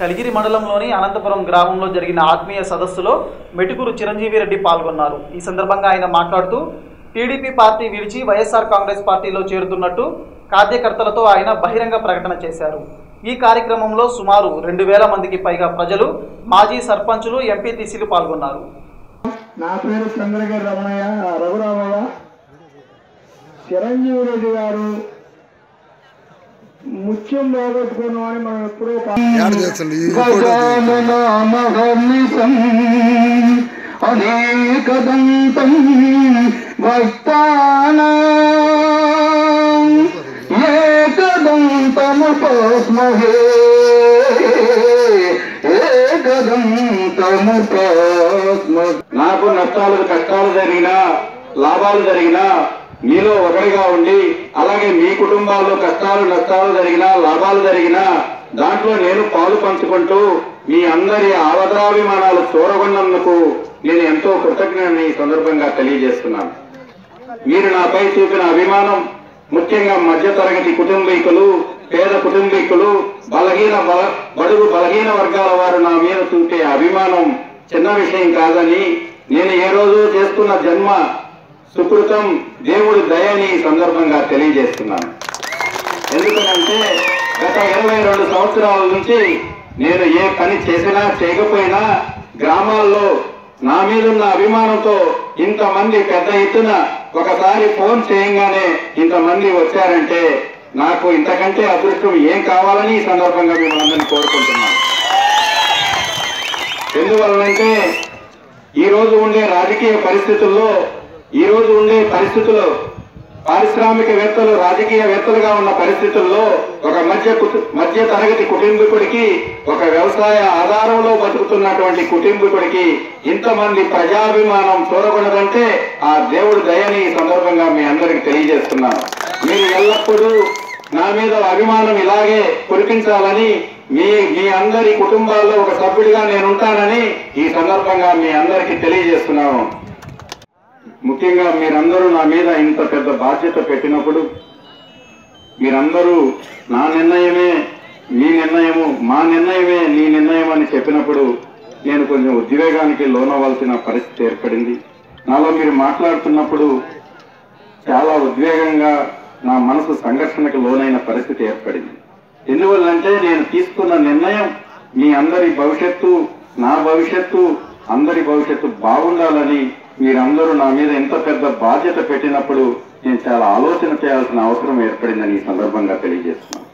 కలిగిరి మండలంలోని అనంతపురం గ్రామంలో జరిగిన ఆత్మీయ సదస్సులో మెటుకూరు చిరంజీవి రెడ్డి పాల్గొన్నారు ఈ సందర్భంగా ఆయన మాట్లాడుతూ టీడీపీ పార్టీ విడిచి వైఎస్ఆర్ కాంగ్రెస్ పార్టీలో చేరుతున్నట్టు కార్యకర్తలతో ఆయన బహిరంగ ప్రకటన చేశారు ఈ కార్యక్రమంలో సుమారు రెండు వేల మందికి పైగా ప్రజలు మాజీ సర్పంచులు ఎంపీటీసీలు పాల్గొన్నారు నా పేరు చంద్రగిరి రమణయ్య రఘురామయ్య చిరంజీవి రెడ్డి గారు ముత్యం పోగొట్టుకున్నాం అని మనం ఎప్పుడో పా- యాడ్ చేస్తుండే ఈ ఫోటో గజాననామహర్నిశం అనేకదంతం భక్తానాం ఏకదంతముపస్మహే ఏకదంతముపస్మ నాకు నష్టాలు కష్టాలు జరిగినా లాభాలు జరిగినా మీలో ఒకరిగా ఉండి అలాగే మీ కుటుంబాల్లో కష్టాలు నష్టాలు జరిగినా లాభాలు జరిగినా దాంట్లో నేను పాలు పంచుకుంటూ మీ అందరి ఆవద్రాభిమానాలు చూరగొన్నందుకు నేను ఎంతో కృతజ్ఞని ఈ సందర్భంగా తెలియజేస్తున్నాను మీరు నాపై చూపిన అభిమానం ముఖ్యంగా మధ్యతరగతి కుటుంబీకులు పేద కుటుంబీకులు బలహీన బల బడుగు బలహీన వర్గాల వారు నా మీద చూపే అభిమానం చిన్న విషయం కాదని నేను ఏ రోజు చేస్తున్న జన్మ సుకృతం దేవుడి దయని ఈ సందర్భంగా తెలియజేస్తున్నాను ఎందుకనంటే గత ఇరవై రెండు సంవత్సరాల నుంచి నేను ఏ పని చేసినా చేయకపోయినా గ్రామాల్లో నా మీదున్న అభిమానంతో ఇంతమంది పెద్ద ఎత్తున ఒకసారి ఫోన్ చేయంగానే ఇంతమంది వచ్చారంటే నాకు ఇంతకంటే అదృష్టం ఏం కావాలని ఈ సందర్భంగా మిమ్మల్ని అందరినీ కోరుకుంటున్నాను ఎందువలనంటే ఈ రోజు ఉండే రాజకీయ పరిస్థితుల్లో ఈ రోజు ఉండే పరిస్థితుల్లో పారిశ్రామికవేత్తలు రాజకీయవేత్తలుగా ఉన్న పరిస్థితుల్లో ఒక మధ్య కుటు- మధ్య తరగతి కుటుంబీకుడికి ఒక వ్యవసాయ ఆధారంలో బతుకుతున్నటువంటి కుటుంబీకుడికి ఇంతమంది ప్రజాభిమానం చూరకూడదంటే ఆ దేవుడి దయని ఈ సందర్భంగా మీ అందరికి తెలియజేస్తున్నాను మీరు ఎల్లప్పుడూ నా మీద అభిమానం ఇలాగే కురిపించాలని మీ మీ అందరి కుటుంబాల్లో ఒక సభ్యుడిగా నేను ఉంటానని ఈ సందర్భంగా మీ అందరికీ తెలియజేస్తున్నాను ముఖ్యంగా మీరందరూ నా మీద ఇంత పెద్ద బాధ్యత పెట్టినప్పుడు మీరందరూ నా నిర్ణయమే మీ నిర్ణయము మా నిర్ణయమే నీ నిర్ణయం అని చెప్పినప్పుడు నేను కొంచెం ఉద్వేగానికి లోనవలసిన పరిస్థితి ఏర్పడింది నాలో మీరు మాట్లాడుతున్నప్పుడు చాలా ఉద్వేగంగా నా మనసు సంఘర్షణకు లోనైన పరిస్థితి ఏర్పడింది ఎందువల్లంటే నేను తీసుకున్న నిర్ణయం మీ అందరి భవిష్యత్తు నా భవిష్యత్తు అందరి భవిష్యత్తు బాగుండాలని మీరందరూ నా మీద ఎంత పెద్ద బాధ్యత పెట్టినప్పుడు నేను చాలా ఆలోచన చేయాల్సిన అవసరం ఏర్పడిందని ఈ సందర్భంగా తెలియజేస్తున్నాను